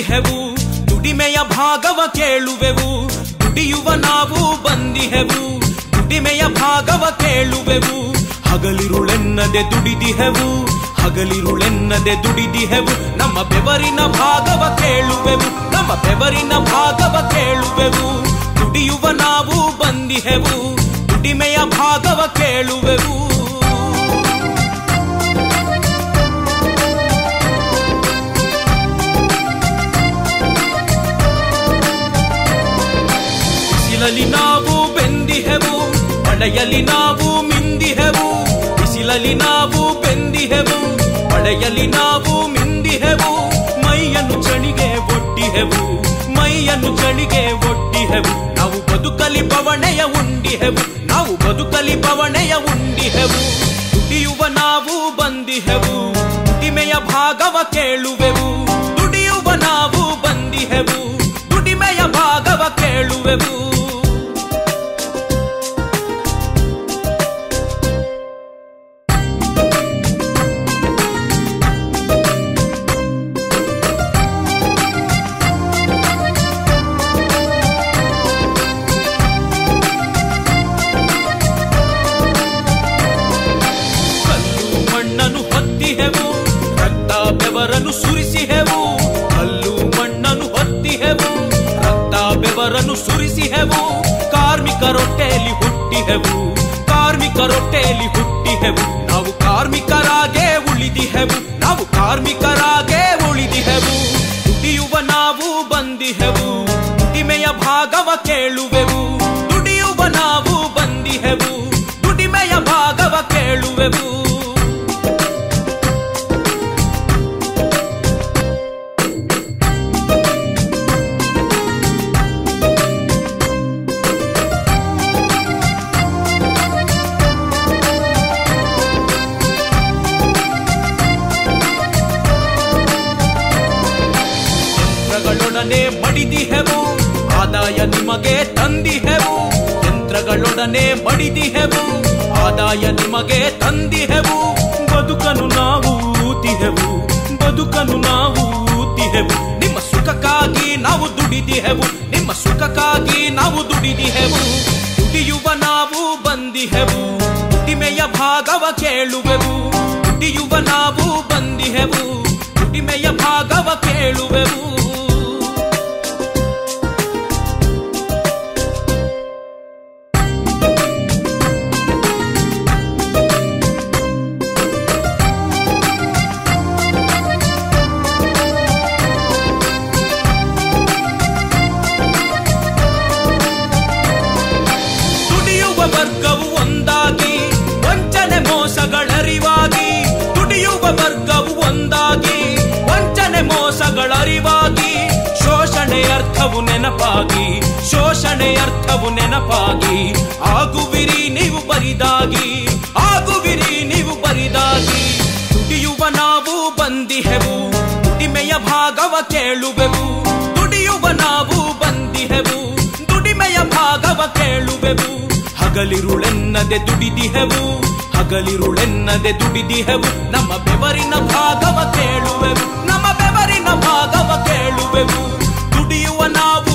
ಬಂದಿಹೆವು ದುಡಿಮೆಯ ಭಾಗವ ಕೇಳುವೆವು ದುಡಿಯುವ ನಾವು ಬಂದಿಹೆವು ದುಡಿಮೆಯ ಭಾಗವ ಕೇಳುವೆವು ಹಗಲಿರುಳೆನ್ನದೆ ದುಡಿದಿಹೆವು ಹಗಲಿರುಳೆನ್ನದೆ ದುಡಿದಿಹೆವು ನಮ್ಮ ಬೆವರಿನ ಭಾಗವ ಕೇಳುವೆವು ನಮ್ಮ ಬೆವರಿನ ಭಾಗವ ಕೇಳುವೆವು ದುಡಿಯುವ ನಾವು ಬಂದಿಹೆವು ದುಡಿಮೆಯ ಭಾಗವ ಕೇಳುವೆವು ಬಿಸಿಲಲ್ಲಿ ನಾವು ಬೆಂದಿಹೆವು ಮಳೆಯಲ್ಲಿ ನಾವು ಮಿಂದಿಹೆವು ಬಿಸಿಲಲ್ಲಿ ನಾವು ಬೆಂದಿಹೆವು ಮಳೆಯಲ್ಲಿ ನಾವು ಮಿಂದಿಹೆವು ಮೈಯನ್ನು ಚಳಿಗೆ ಒಡ್ಡಿಹೆವು ಮೈಯನ್ನು ಚಳಿಗೆ ಒಡ್ಡಿಹೆವು ನಾವು ಬದುಕಲಿ ಬವಣೆಯ ಉಂಡಿಹೆವು ನಾವು ಬದುಕಲಿ ಬವಣೆಯ ಉಂಡಿಹೆವು ದುಡಿಯುವ ನಾವು ಬಂದಿಹೆವು ದುಡಿಮೆಯ ಭಾಗವ ಕೇಳುವೆವು ದುಡಿಯುವ ನಾವು ಬಂದಿಹೆವು ದುಡಿಮೆಯ ಭಾಗವ ಕೇಳುವೆವು ಕಲ್ಲು ಮಣ್ಣನ್ನು ಹೊತ್ತಿಹೆವು ರಕ್ತ ಬೆವರನ್ನು ಸುರಿಸಿಹೆವು ಕಲ್ಲು ಮಣ್ಣನ್ನು ಹೊತ್ತಿಹೆವು ರಕ್ತ ಬೆವರನ್ನು ಸುರಿಸಿಹೆವು ಕಾರ್ಮಿಕರೊಟ್ಟೆಯಲ್ಲಿ ಹುಟ್ಟಿಹೆವು ಕಾರ್ಮಿಕರೊಟ್ಟೆಯಲ್ಲಿ ಹುಟ್ಟಿಹೆವು ನಾವು ಕಾರ್ಮಿಕರಾಗೇ ಉಳಿದಿಹೆವು ನಾವು ಕಾರ್ಮಿಕರಾಗೇ ಉಳಿದಿಹೆವು ದುಡಿಯುವ ನಾವು ಬಂದಿಹೆವು ದುಡಿಮೆಯ ಭಾಗವ ಕೇಳುವೆವು ದುಡಿಯುವ ನಾವು ಬಂದಿಹೆವು ದುಡಿಮೆಯ ಭಾಗವ ಕೇಳುವೆವು ಯಂತ್ರಗಳೊಡನೆ ಮಡಿದಿಹೆವು ಆದಾಯ ನಿಮಗೆ ತಂದಿಹೆವು ಯಂತ್ರಗಳೊಡನೆ ಮಡಿದಿಹೆವು ಆದಾಯ ನಿಮಗೆ ತಂದಿಹೆವು ಬದುಕನು ನಾವು ಊತಿಹೆವು ಬದುಕನು ನಾವು ಊತಿಹೆವು ನಿಮ್ಮ ಸುಖಕ್ಕಾಗಿ ನಾವು ದುಡಿದಿಹೆವು ನಿಮ್ಮ ಸುಖಕ್ಕಾಗಿ ನಾವು ದುಡಿದಿಹೆವು ದುಡಿಯುವ ನಾವು ಬಂದಿಹೆವು ದುಡಿಮೆಯ ಭಾಗವ ಕೇಳುವೆವು ದುಡಿಯುವ ನಾವು ಬಂದಿಹೆವು ದುಡಿಮೆಯ ಭಾಗವ ಕೇಳುವೆವು ದುಡಿಯುವ ವರ್ಗವು ಒಂದಾಗಿ ವಂಚನೆ ಮೋಸಗಳರಿವಾಗಿ ದುಡಿಯುವ ವರ್ಗವು ಒಂದಾಗಿ ವಂಚನೆ ಮೋಸಗಳರಿವಾಗಿ ಶೋಷಣೆ ಅರ್ಥವು ನೆನಪಾಗಿ ಶೋಷಣೆ ಅರ್ಥವು ನೆನಪಾಗಿ ಆಗುವಿರಿ ನೀವು ಬರಿದಾಗಿ ಆಗುವಿರಿ ನೀವು ಬರಿದಾಗಿ ದುಡಿಯುವ ನಾವು ಬಂದಿಹೆವು ದುಡಿಮೆಯ ಭಾಗವ ಕೇಳುವೆವು ದುಡಿಯುವ ನಾವು ಬಂದಿಹೆವು ದುಡಿಮೆಯ ಭಾಗವ ಕೇಳುವೆವು ಹಗಲಿರುಳೆನ್ನದೆ ದುಡಿದಿಹೆವು ಹಗಲಿರುಳೆನ್ನದೆ ದುಡಿದಿಹೆವು ನಮ್ಮ ಬೆವರಿನ ಭಾಗವ ಕೇಳುವೆವು ನಮ್ಮ ಬೆವರಿನ ಭಾಗವ ಕೇಳುವೆವು ದುಡಿಯುವ ನಾವು